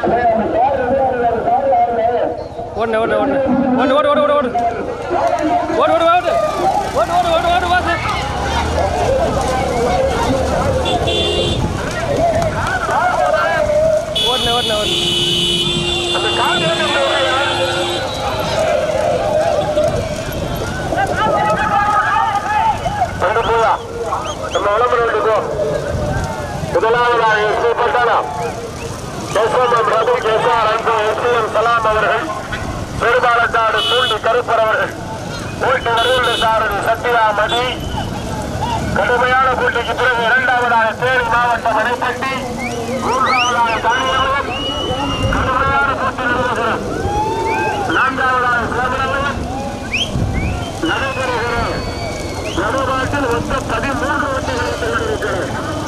ஓடுன ஓடுன ஓடுன ஓடு ஓடு ஓடு ஓடு ஓடு ஓடு ஓடு ஓடு ஓடு ஓடு ஓடு ஓடு வாசு ஓடுன ஓடுன ஓடு ரெண்டு போயா நம்ம விளம்பரம் போ முதலாவதாக எஸ்பி பட்டானா SMM Ravi SR Anbu SPM Salam அவர்கள் பெருமாளத்தாடு தூண்டி கருப்பர் அவர்கள் போட்டி வருகின்ற சாரதி சத்யா மதி கடுமையான போட்டிக்கு பிறகு இரண்டாவதாக தேனி மாவட்டம் மனைப்பட்டி மூன்றாவதாக தானியவன் கடுமையான போட்டி நிறுவுகிறது நான்காவதாக சிவபுரவன் நடைபெறுகிற நடுவாட்டில் மொத்த பதிமூன்று வண்டிகள் கொண்டிருக்கிறது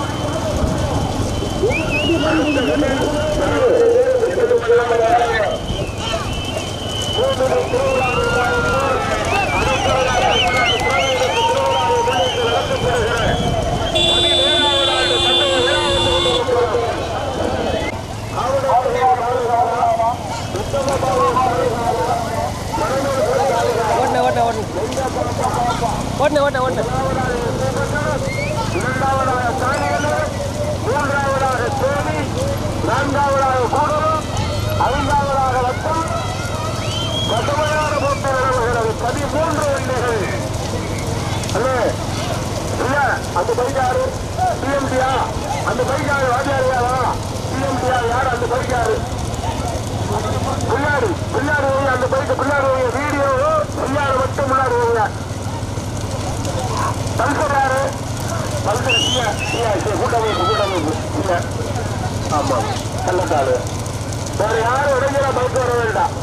ஓடுன ஓடுன ஓடுன ஓடுன ஓடுன ஓடுன இரண்டாவதாக தானியவன் மூன்றாவதாக தேனி நான்காவதாக கூடலூர் ஐந்தாவதாக வட்டம் கடுமையான போட்டி நிலவுகிறது பதிமூன்று வண்டிகள் அல்லே இல்ல அந்த பைக்காரு டிஎம்டியா அந்த பைக்காரு வாஜாரியாவா டிஎம்டியா யார் அந்த பைக்காரு பின்னாடி பின்னாடி வைங்க அந்த பைக்கு பின்னாடி வைங்க வீடியோ பின்னாடி மட்டும் முன்னாடி வைங்க பல்சர் யாரு பல்சர் இல்ல இல்ல கூட்டமைப்பு கூட்டமைப்பு இல்ல ஆமா கள்ளத்தாடு வேற யாரும் இடைஞ்சல பைக் வர வேண்டாம்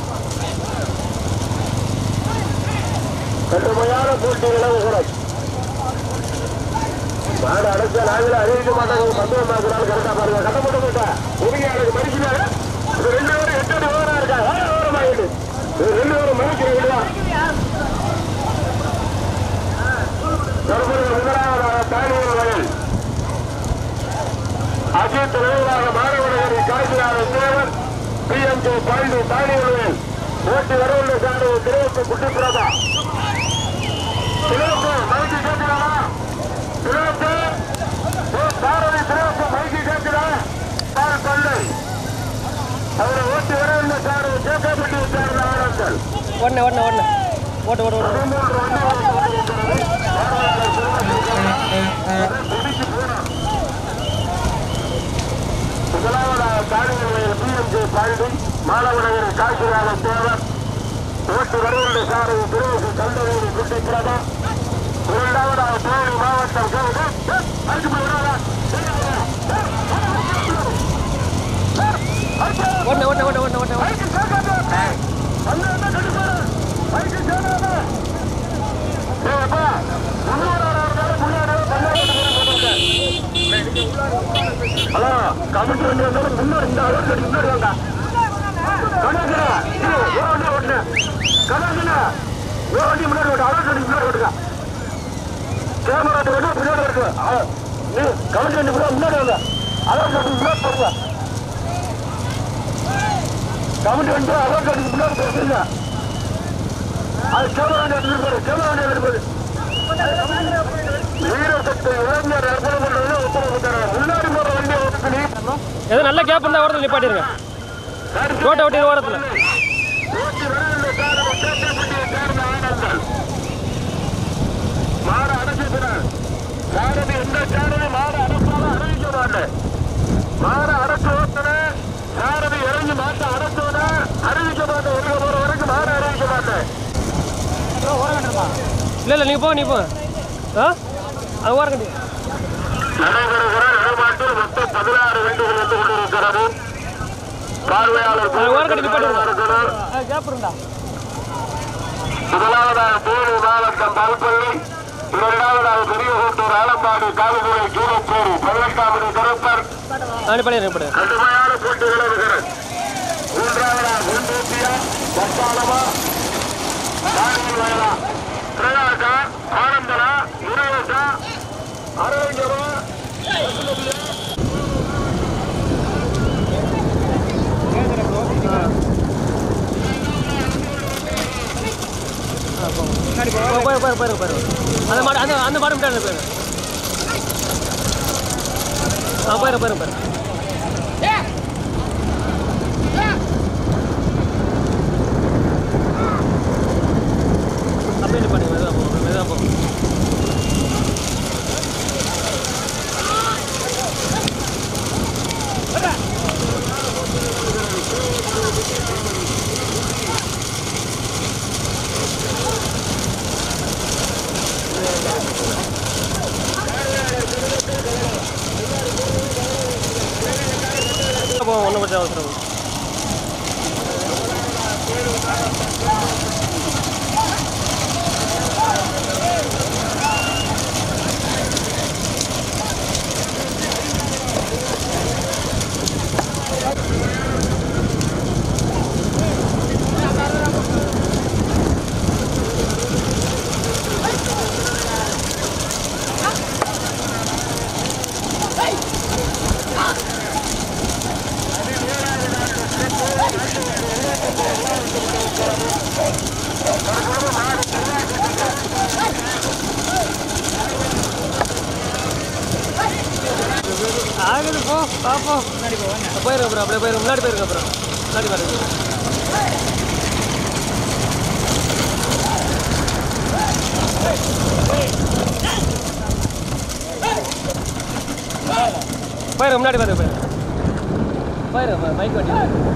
கடுமையான போட்டி நிலவுகிறது நாடு அடைச்ச நாங்களே அறிவிக்க மாட்டாங்க மந்தம் மாத்தினாலும் கரெக்டா பாருங்க கட்ட போட்டு போட்டா உரிங்க எனக்கு மதிக்கிறாங்க இது ரெண்டு பேரும் எட்டு அடி ஓரா இருக்கா ஓரமாயிட்டு இது ரெண்டு பேரும் மதிக்கிறீங்களா தற்போது முதலாவதாக தானியல் வயல் அஜித் தலைவராக மாணவனகரி Kasinatha Thevar P M K Pandi தானியல் வயல் ஓட்டி வரவுள்ள சாரு திரையத்து குட்டி பிரபா திரையத்து மைக்கு கேட்கிறாரா திரையத்து பாரதி திரையத்து மைக்கு கேட்கிறா சார் தொல்லை அவரை ஓட்டி வரவுள்ள சாரு கேட்கப்பட்டு சார் ஆனந்தல் ஓடுன ஓடுன ஓடுன ஓடு ஓடு ஓடு பதிமூன்று வண்டிகள் முதலாவதாக காணிகளில் பிஎம்கே பாண்டி மாணவனகர் காசிராக தேவர் ஓட்டு வருகின்ற சாரை பிரேசு கந்தவேலி குட்டி பிரபா இரண்டாவதாக தேனி மாவட்டம் கேது அதுக்கு போய் விடாதா ஓடுன ஓடுன ஓடுன ஓடுன ஓடுன பைக்கு சேர்க்காத அந்த என்ன கட்டுப்பாடு பைக்கு சேர்க்காத ஏப்பா முன்னூறாரா இருந்தாலும் முன்னாடி ஹலோ கமிட்டி வண்டியாலும் முன்னாடி இந்த அளவுக்கு முன்னாடி வாங்க கணேசனா இது ஒரு வண்டி ஓட்டுன கணேசனா ஒரு வண்டி முன்னாடி ஓட்டு அளவுக்கு வண்டி முன்னாடி ஓட்டுங்க கேமரா ஓட்டு பின்னாடி இருக்கு ஆ, நீ கமிட்டி வண்டி முன்னாடி முன்னாடி வாங்க அளவுக்கு வண்டி முன்னாடி போடுங்க கமிட்டி வந்து அளவுக்கு வண்டி முன்னாடி பேசுறீங்க அது கேமரா வண்டி எடுத்துட்டு போடு கேமரா வண்டி எடுத்துட்டு போடு வீரசக்தி இளைஞர் ஏற்பாடு பண்றது உத்தரவு தரேன் முன்னாடி போற வண்டி ஓட்டுக்கு நீ ஏதோ நல்ல கேப் இருந்தால் ஓரத்தில் நிப்பாட்டிருங்க ரோட்டை ஓட்டி ஓரத்தில் ஓட்டி வரவில்லை சார் சேத்தியப்பட்டியை சேர்ந்த ஆனந்தன் மாடு அடைச்சிருக்கிறார் சாரதி எந்த சாரதி மாடு அடைச்சாலும் அறிவிக்க மாட்டேன் மாடு அடைச்சு ஓட்டுனேன் சாரதி இறங்கி மாட்டை அடைச்சோட அறிவிக்க மாட்டேன் இருக்க போற வரைக்கும் மாடு அறிவிக்க மாட்டேன் இல்லை இல்லை நீங்கள் போ நீ போ ஆ அது ஓரங்கட்டி நடைபெறுகிற இடமாட்டில் மொத்தம் பதினாறு வண்டிகள் வந்து கொண்டிருக்கிறது பார்வையாளர் அது ஓரங்கட்டி நிப்பாட்டிருங்க இருக்கிறார் கேப் இருந்தா முதலாவதாக தேனி மாவட்டம் பால்பள்ளி இரண்டாவதாக பெரியகோட்டூர் ஆலம்பாடி காவிரி கீழச்சேரி பதினெட்டாவது கருப்பர் நான் நிப்பாடி நிப்பாடு கடுமையான போட்டி நிலவுகிறது மூன்றாவதாக குண்டூசியா வட்டாளமா தானியல் வயலா பிரகாசா ஆனந்தனா முருகேசா அரவிந்தமா பாரு பாரு பாரு பாரு அந்த மாடு அந்த அந்த மாடு மட்டும் பாரு ஆ பாரு பாரு பாரு அப்படியே நிப்பாட்டு மெதுவாக போகும் மெதுவாக போகும் போவோம் ஒன்றும் கொஞ்சம் அவசரம் ஆகுது போ பார்ப்போம் போயிருங்க அப்புறம் அப்படியே போயிருங்க முன்னாடி போயிருங்க அப்புறம் முன்னாடி பாருங்க போயிருங்க முன்னாடி பாருங்க போயிருங்க போயிருங்க மைக் வண்டி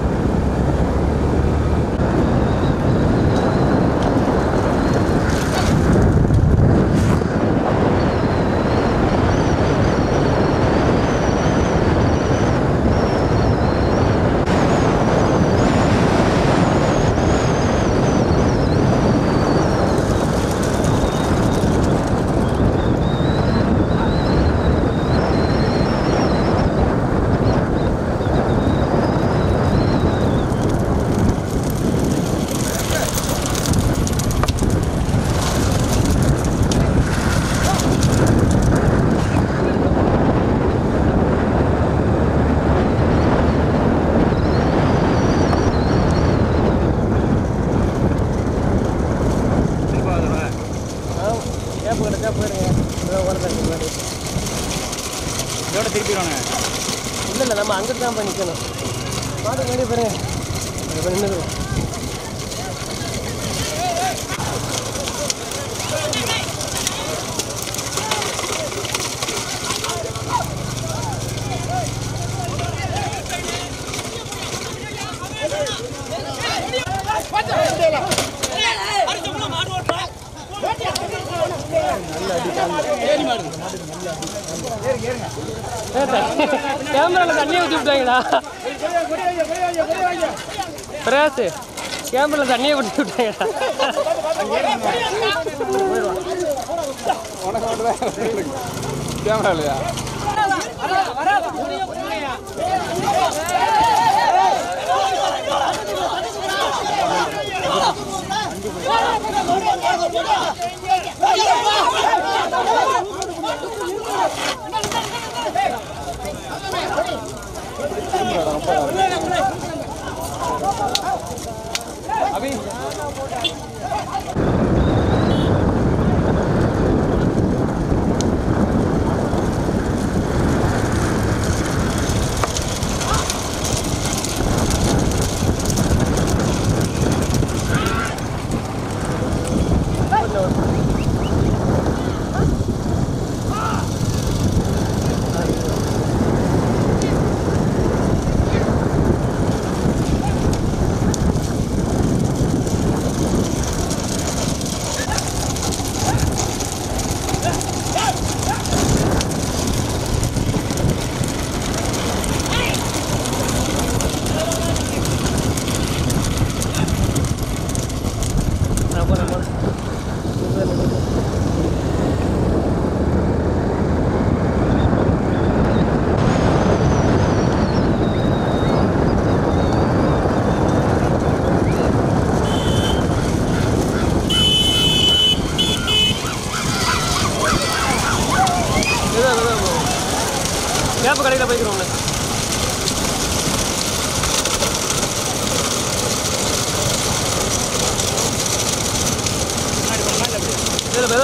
கேப்பு கிடச்சா போயிருங்க இதோ வரதாங்க முன்னாடி இதோட திருப்பிடுவாங்க இல்லை இல்லை நம்ம அங்கிட்டு தான் போய் நிற்கணும் மாடு முன்னாடி போயிருங்க இப்போ நின்றுக்கலாம் கேமராவில் தண்ணியை ஊற்றி விட்டாங்களா பிரயாஸ் கேமராவில் தண்ணியை ஊற்றி விட்டாங்களா கேமரா இல்லையா அபி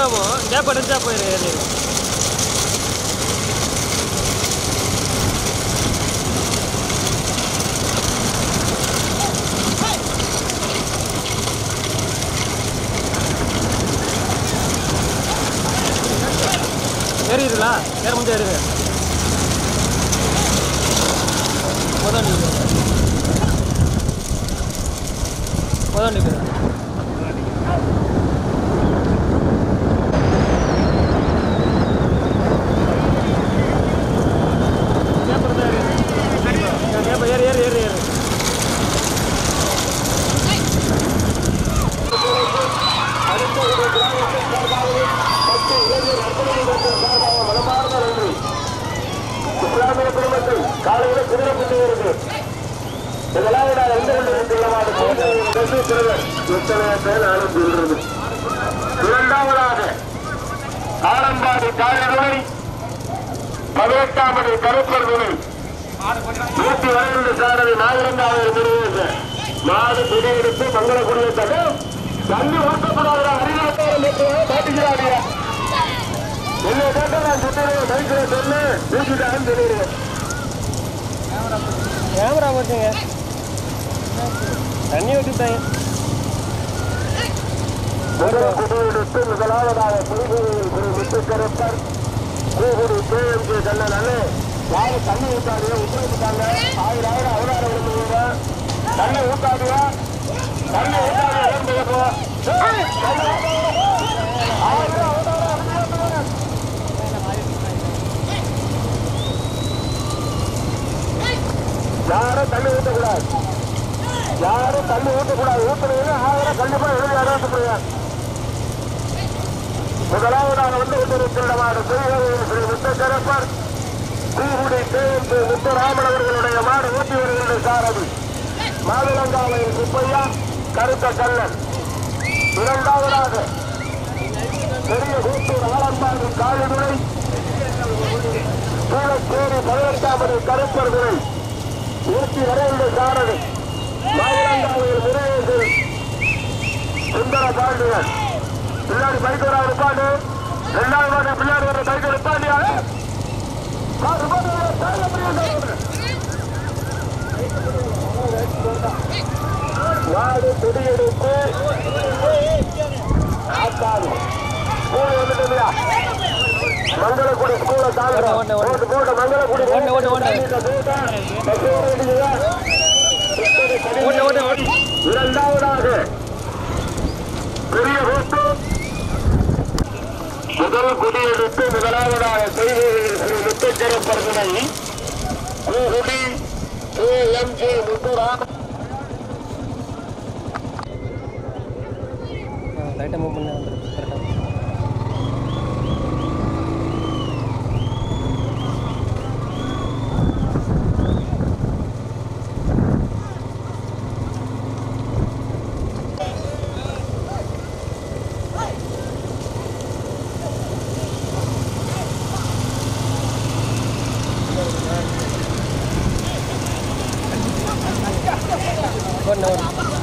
போகும் கேப் அடிச்சா போயிரு ஏறிடு ஏறிடுங்களா ஏற முடிஞ்சா ஏறுங்க முதல் நீங்கள் முதல் நீங்கள் ஏறு ஏறு ஏறு ஏறு இஸ்லாமிய குடும்பத்தில் காலையில குதிரை புள்ளி இருக்கு இதெல்லாம் நான் எந்த கொண்டு சிறுவர் எத்தனை பேர் நானும் சொல்றது இரண்டாவதாக ஆலம்பாடி காலைதுறை பதினெட்டாவது கருப்பர் துணை நூற்றி வரைந்து சாரதி நாகரங்காவது முடிவு மாடு குடியிருப்பு மங்களக்குடியை தவிர தண்ணி ஊற்றப்படாத அறிவியல் காட்டுகிறாடியா என்ன கேட்டா நான் சுத்திடுவேன் மைக்கிற சொல்லு தூக்கிட்டான்னு சொல்லிடுவேன் கேமரா போச்சுங்க தண்ணி ஊற்றிட்டாங்க முதல் குடியிருப்பு முதலாவதாக புதுகுடியில் திரு முத்துக்கருப்பர் பூகுடி கேஎம்கே கண்ணன் யாரு தண்ணி ஊத்தாடியோ உத்தரவிட்டாங்க ஆயிரம் ஆயிரம் அவராறு விழுந்துங்க தண்ணி ஊத்தாடியா தண்ணி ஊத்தாடியா ஏற்படுப்போ யாரும் தண்ணி ஊற்றக்கூடாது யாரும் தண்ணி ஊற்றக்கூடாது ஊற்றுறீங்க ஆயிரம் கண்டிப்பா எழுதி அறிவிக்கப்படுங்க முதலாவதாக வந்து கொண்டிருக்கின்றமான செய்திகளில் ஸ்ரீ முத்தக்கரப்பர் தூகுடி கேஎம்பி முத்துராமன் அவர்களுடைய மாடு ஊட்டி வருகின்ற சாரதி மாதுளங்காவையில் சுப்பையா கருத்த கண்ணன் இரண்டாவதாக பெரிய கூட்டூர் ஆலம்பாடி காளிதுரை சூழச்சேரி பதினெட்டாவது கருப்பர் துறை ஊட்டி வரைந்த சாரதி மாதுளங்காவையில் முருகேசன் சுந்தர பாண்டியன் பின்னாடி பைக் வர இருப்பாண்டு ரெண்டாவது மாடு பின்னாடி வர பைக் இருப்பாண்டியா நாடு குடியெடுப்பு ஆத்தாடு ஸ்கூல் வந்துட்டு மங்களக்குடி ஸ்கூல தாழ்றோம் ஓட்டு, ஓட்டு. போட்டு போட்டு மங்களக்குடி ஓட்டு, ஓட்டு, ஓட்டு. ஓட்டு ஓட்டு ஓட்டு இரண்டாவதாக பெரிய கூட்டு முதல் குடியெடுத்து முதலாவதாக செய்தியில் ஸ்ரீ முத்துச்சரப்பரசனை பூகுடி எம் ஜே முத்துராம லைட்டாக மூவ் பண்ணி வந்துடும் கரெக்டாக ஒன்று ஒன்று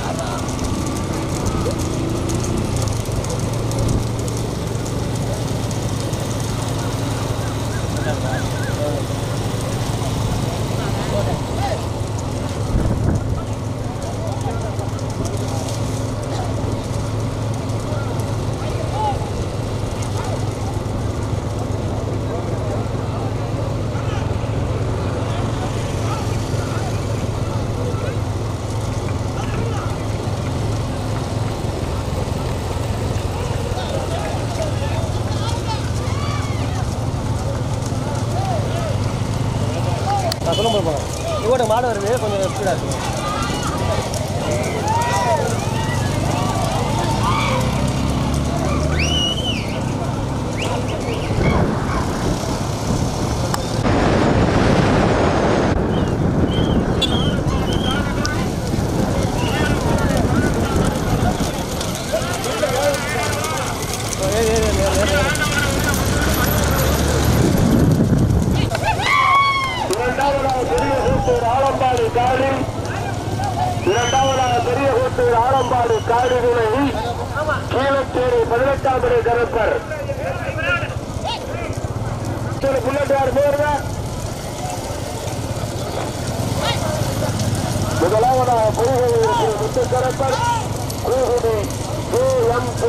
நான் சொல்லும் போது போகிறேன் இவோட மாடு வருது கொஞ்சம் ஸ்பீடாக இருக்கும் ஏறு ஏறு ஏறு ஏறு ஏறு இரண்டாவதாக பெரிய கூட்டூர் ஆலம்பாடி காடி இரண்டாவதாக பெரிய கூட்டூர் ஆலம்பாடி காடி துணை கீழச்சேரி பதினெட்டாம் கருப்பர் பக்கத்தில் புல்லட் யார் போடுங்க முதலாவதாக புதுகை முத்துக்கரப்பர் கூகுடி K M K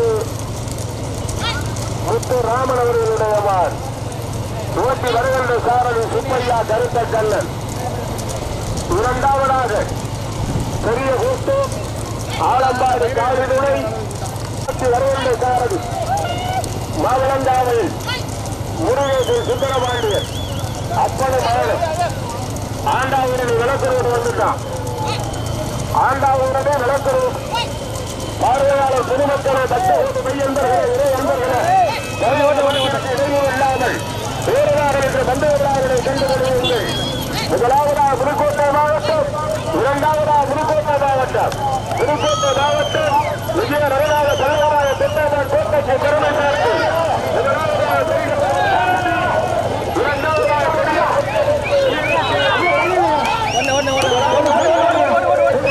Muthu Raman அவர்களுடைய மான் ஓட்டி வருகின்ற சாரதி சுப்பையா கருத்த கல்லன் இரண்டாவதாக பெரிய கூட்டு ஆலம்பாடு காவிரிதுணை ஓட்டி வருகின்ற சாரதி மாவளங்காவலில் முருகேசன் சுந்தரபாண்டியன் அப்பனை மகனும் ஆண்டாவுடனே விளக்குறது வந்துட்டான் ஆண்டாவுடனே விளக்குறது பார்வையாளர் பொதுமக்களை தட்டு மையன்பர்களே இறை அன்பர்களே இடையூறு இல்லாமல் வீரர்கள் பந்தவர்களாக கண்டு வருவீர்கள் முதலாவதாக புதுக்கோட்டை மாவட்டம் இரண்டாவதாக புதுக்கோட்டை மாவட்டம் புதுக்கோட்டை மாவட்டம் விஜய ரகநாத தலைவராக திட்டமான் கோட்டைக்கு பெருமை சேர்த்து முதலாவதாக பெரிய- இரண்டாவதாக பெரிய ஒன்று ஒன்று ஒன்று ஒன்று ஒன்று ஒன்று ஒன்று ஒன்று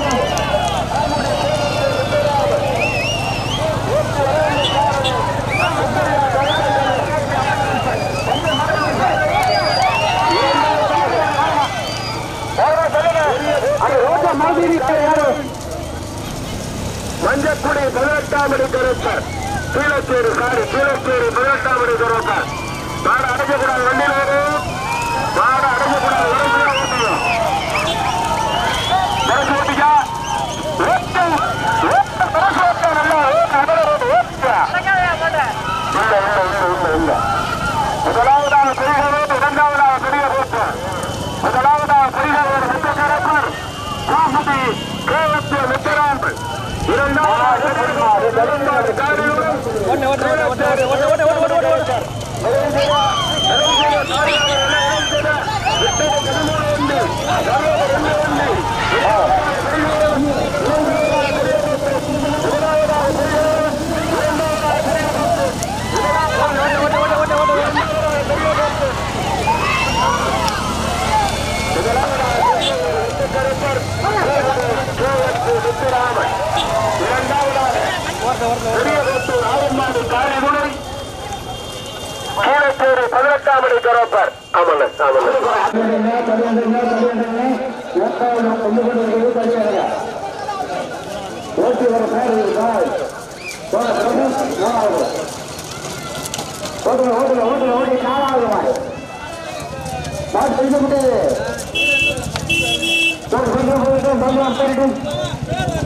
மஞ்சக்குடி பதினெட்டாம் அடி கருப்பர் கீழச்சேரி சாரி கீழச்சேரி பதினெட்டாம் அடி கருப்பர் மாடு அடைக்கக்கூடாது வண்டியில் வரும் மாடு அடைக்கக்கூடாது உடம்புல ஓட்டியும் பரிசு ஓட்டிக்கா ஓட்டு ஓட்டு பரிசு ஓட்ட நல்லா ஓட்டு அதில் ஓட்டு ஓட்டுக்கா இல்ல இல்ல இல்ல இல்ல இல்ல முதலாவதாக பெரியவர் இரண்டாவதாக பெரிய போட்டு முதலாவதாக பெரியவர் முத்தக்கரப்பர் பூசுதி கேவத்திய முத்தராம்பு இரண்டாவதாக பெரியவர் காரியம் ஒன்று ஒன்று ஒன்று ஒன்று ஒன்று ஒன்று ஒன்று ஒன்று ஒன்று ஒன்று இரண்டாவதாக ஒருத்த ஒருத்த பெரியகோட்டூர் ஆயம்மாடி காரிதுணை கீழச்சேரி பதினெட்டாம் அடி கரோப்பர் ஆமாங்க ஆமாங்க ஓட்டி வர சார் ஓட்டுல ஓட்டுல ஓட்டுல ஓட்டி நாலாவது மாடு மாடு பிடிக்க முடியாது